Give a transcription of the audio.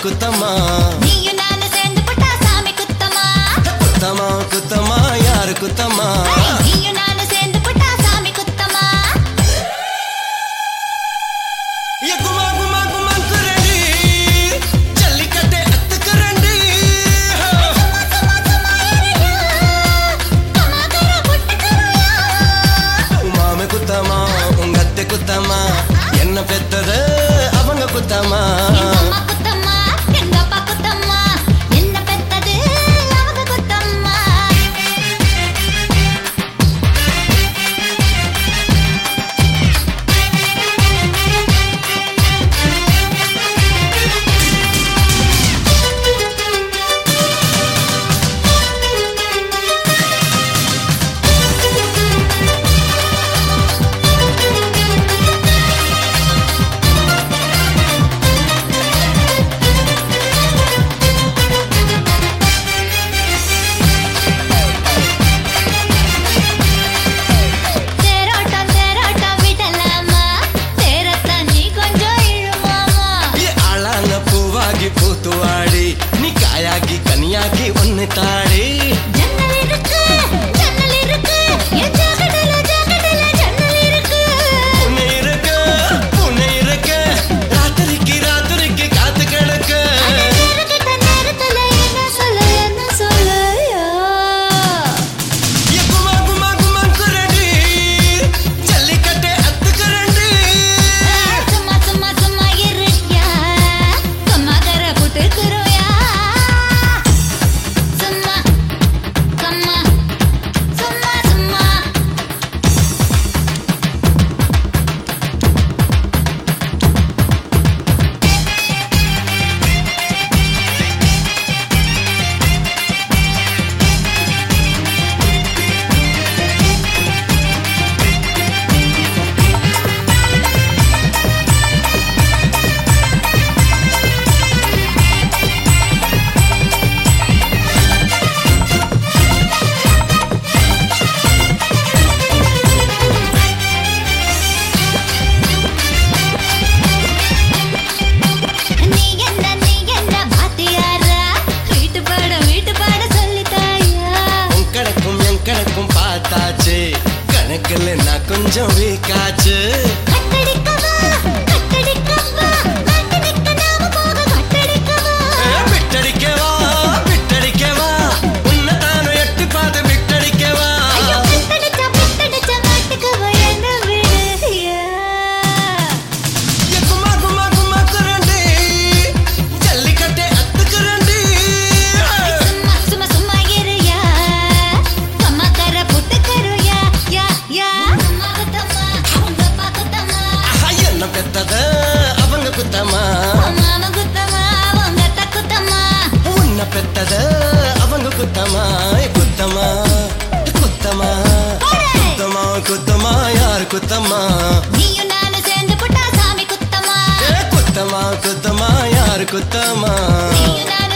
குத்தமா நீயும் நானும் சேர்ந்து புட்டா சாமி குத்தமா குத்தமா குத்தமா யாரு குத்தமா நீயும் நானும் சேர்ந்து புட்டா சாமி குத்தமா ஏ குமா குமா குமா குரண்டி ஜல்லிக்கட்டை அத்துக்குரண்டி சும்மா சும்மா சும்மா ஏறியா கமாகர புட்டுக்கருயா மாம குத்தமா உங்க அத்தை குத்தமா என்ன பெத்தது அவங்க குத்தமா எங்க அம்மா குத்தம்மா எங்க அப்பா குத்தம்மா என்ன பெத்தது அவங்க குத்தம்மா தேரோட்டம் தேரோட்டம் விடலாமா தேரத்தான் நீ கொஞ்சம் இழுமாமா ஏ ஆளான பூவாகி பூத்துவாடி நீ காயாகி கனியாகி ஒன்னு தாடி ஜன்னல் இருக்கு ஜன்னல் இருக்கு என் ஜாக்கெட்டில ஜாக்கெட்டில ஜன்னல் இருக்கு புண்ணு இருக்கு புண்ணு இருக்கு ராத்திரிக்கு ராத்திரிக்கு காத்து கிடக்கு அந்த நேரக்கிட்ட நேரத்துல என்ன சொல்ல என்ன சொல்லையா ஏ குமா குமா குமா குரண்டி ஜல்லிக்கட்டை அத்துக்குரண்டி சும்மா சும்மா சும்மா இருக்கியா கம்மாகர புட்டுக்குருயா சும்மா கம்மா சும்மா சும்மா நீ என்ன நீ என்ன பாத்தியாரா வீட்டு பாட வீட்டு பாட சொல்லித்தாயா உன் கணக்கும் என் கணக்கும் பார்த்தாச்சு கணக்கில் நான் கொஞ்சம் வீக்காச்சு கட்டடிக்கவா கட்டடிக்கவா நாட்டு நிக்க நாம போக கட்டடிக்கவா விட்டடிக்கவா விட்டடிக்கவா உன்னை தானும் எட்டி பார்த்து விட்டடிக்கவா ஐயோ பிட்டடிச்சா பிட்டடிச்சா நாட்டுக்கவா என்ன விடுயா ஏ குமா குமா குமா குரண்டி ஜல்லிக்கட்டை அத்துக்குரண்டி சும்மா சும்மா சும்மா இருயா கம்மாக்கர புட்டுக்கருயா யா யா அம்மா குத்தம்மா அவங்க அப்பா குத்தம்மா ஆஹா, என்ன பெத்தத அவங்க குத்தமா மாமா குத்தம்மா அவங்க அத்தா குத்தம்மா உன்னை பெத்தத அவங்க குத்தமா ஏ குத்தமா குத்தமா குத்தமா குத்தமா யார் குத்தமா நீயும் நானும் சேர்ந்து புட்டா சாமி குத்தம்மா ஏ குத்தமா குத்தமா யார் குத்தமா நீயும் நானும்